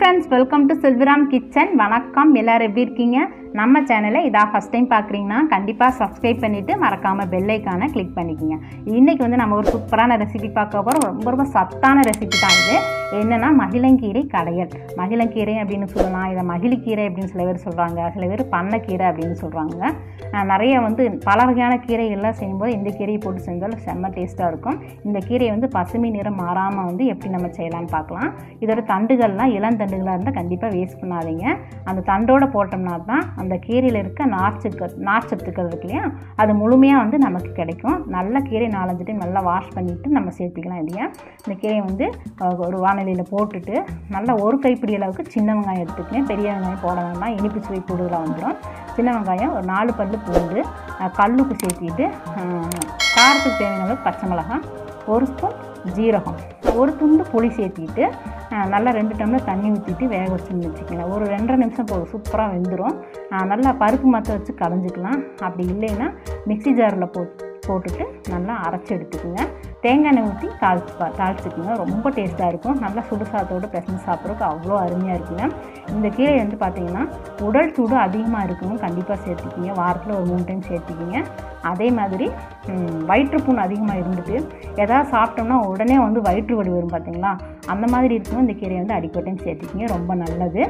friends welcome to Selviram kitchen வணக்கம் எல்லாரும் எப்படி இருக்கீங்க நம்ம சேனலை இதாக ஃபஸ்ட் டைம் பார்க்குறீங்கன்னா கண்டிப்பாக சப்ஸ்கிரைப் பண்ணிவிட்டு மறக்காமல் பெல்லைக்கான கிளிக் பண்ணிக்கோங்க இன்றைக்கி வந்து நம்ம ஒரு சூப்பரான ரெசிபி பார்க்க போகிறோம் ரொம்ப ரொம்ப சத்தான ரெசிபி தான் இது என்னென்னா மகிழங்கீரை கடையல் மகிழங்கீரை அப்படின்னு சொல்லலாம் இதை மகிழிக்கீரை அப்படின்னு சில பேர் சொல்கிறாங்க சில பேர் பண்ணைக்கீரை அப்படின்னு சொல்கிறாங்க நிறைய வந்து பல வகையான கீரைகள்லாம் செய்யும்போது இந்த கீரையை போட்டு செஞ்சால் செம்ம டேஸ்ட்டாக இருக்கும் இந்த கீரையை வந்து பசுமை நிறம் மாறாமல் வந்து எப்படி நம்ம செய்யலாம்னு பார்க்கலாம் இதோட தண்டுகள்லாம் இளந்தண்டுகளாக இருந்தால் கண்டிப்பாக வேஸ்ட் பண்ணாதீங்க அந்த தண்டோடு போட்டோம்னா தான் அந்த கீரையில் இருக்க நார்ச்சத்துக்கள் நார்ச்சத்துக்கள் இருக்கு இல்லையா அது முழுமையாக வந்து நமக்கு கிடைக்கும் நல்ல கீரை நாலஞ்சு டைம் நல்லா வாஷ் பண்ணிவிட்டு நம்ம சேர்த்துக்கலாம் இல்லையா இந்த கீரையை வந்து அஹ், ஒரு வானிலையில் போட்டுட்டு நல்லா ஒரு கைப்பிடி அளவுக்கு சின்ன வெங்காயம் எடுத்துக்கணும் பெரிய வெங்காயம் போட வேண்டாம் இனிப்பு சுவை கூடுதலாக வந்துடும் சின்ன வெங்காயம் ஒரு நாலு பல்லு பூண்டு அஹ், கல்லுப்பு சேர்த்திட்டு அஹ், காரத்துக்கு தேவையான அளவுக்கு பச்சை மிளகாய் ஒரு ஸ்பூன் ஜீரகம் ஒரு துண்டு புளி சேர்த்திட்டு அஹ், நல்லா ரெண்டு டம்ளர் தண்ணி ஊற்றிட்டு வேக வச்சுன்னு வச்சுக்கலாம் ஒரு ரெண்டரை நிமிஷம் போதும் சூப்பராக வெந்துடும் அஹ், நல்லா பருப்பு மற்ற வச்சு கலைஞ்சிக்கலாம் அப்படி இல்லைன்னா மிக்ஸி ஜாரில் போட்டு போட்டுட்டு நல்லா அரைச்சி எடுத்துக்கோங்க தேங்காய் எண்ணெய் ஊற்றி தாளிச்சு பா தாளிச்சுக்குங்க ரொம்ப டேஸ்ட்டாக இருக்கும் நல்லா சுடு சாதத்தோடு பிசைஞ்சு சாப்பிட்றதுக்கு அவ்வளோ அருமையாக இருக்குங்க இந்த கீரை வந்து பார்த்தீங்கன்னா உடல் சூடு அதிகமாக இருக்கணும் கண்டிப்பாக சேர்த்துக்கிங்க வாரத்தில் ஒரு மூணு டைம் சேர்த்துக்கிங்க அதே மாதிரி ம், வயிற்றுப்புண் அதிகமாக இருந்துட்டு எதாவது சாப்பிட்டோம்னா உடனே வந்து வயிற்று வலி வரும் பார்த்தீங்களா அந்த மாதிரி இருக்கும்போது இந்த கீரையை வந்து அடிக்கடி டைம் சேர்த்துக்கிங்க ரொம்ப நல்லது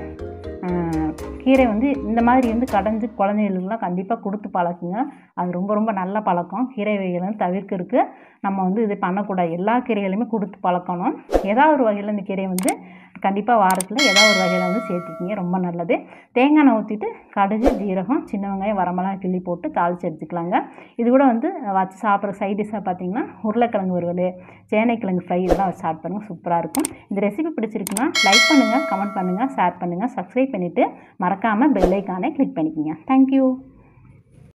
ஆஹ், கீரை வந்து இந்த மாதிரி வந்து கடைஞ்சி குழந்தைகளுக்குலாம் கண்டிப்பாக கொடுத்து பழக்குங்க அது ரொம்ப ரொம்ப நல்ல பழக்கம் கீரை வகைகளை வந்து தவிர்க்கிறதுக்கு நம்ம வந்து இது பண்ணக்கூடாது எல்லா கீரைகளையுமே கொடுத்து பழக்கணும் ஏதாவது ஒரு வகையில் இந்த கீரையை வந்து கண்டிப்பாக வாரத்தில் ஏதாவது ஒரு வகையில் வந்து சேர்த்துக்கிங்க ரொம்ப நல்லது தேங்காய் எண்ணெய் ஊற்றிட்டு கடுகு ஜீரகம் சின்ன வெங்காயம் வரமெல்லாம் கிள்ளி போட்டு தாளித்து எடுத்துக்கலாங்க இது கூட வந்து வச்சு சாப்பிட்ற சைட் டிஷ்ஷாக பார்த்தீங்கன்னா உருளைக்கிழங்கு வறுவல் சேனைக்கிழங்கு ஃப்ரை இதெல்லாம் வச்சு சாப்பிடுங்க சூப்பராக இருக்கும் இந்த ரெசிபி பிடிச்சிருக்குன்னா லைக் பண்ணுங்கள் கமெண்ட் பண்ணுங்கள் ஷேர் பண்ணுங்கள் சப்ஸ்கிரைப் பண்ணிவிட்டு மறக்காமல் பெல் ஐக்கானை கிளிக் பண்ணிக்கோங்க தேங்க்யூ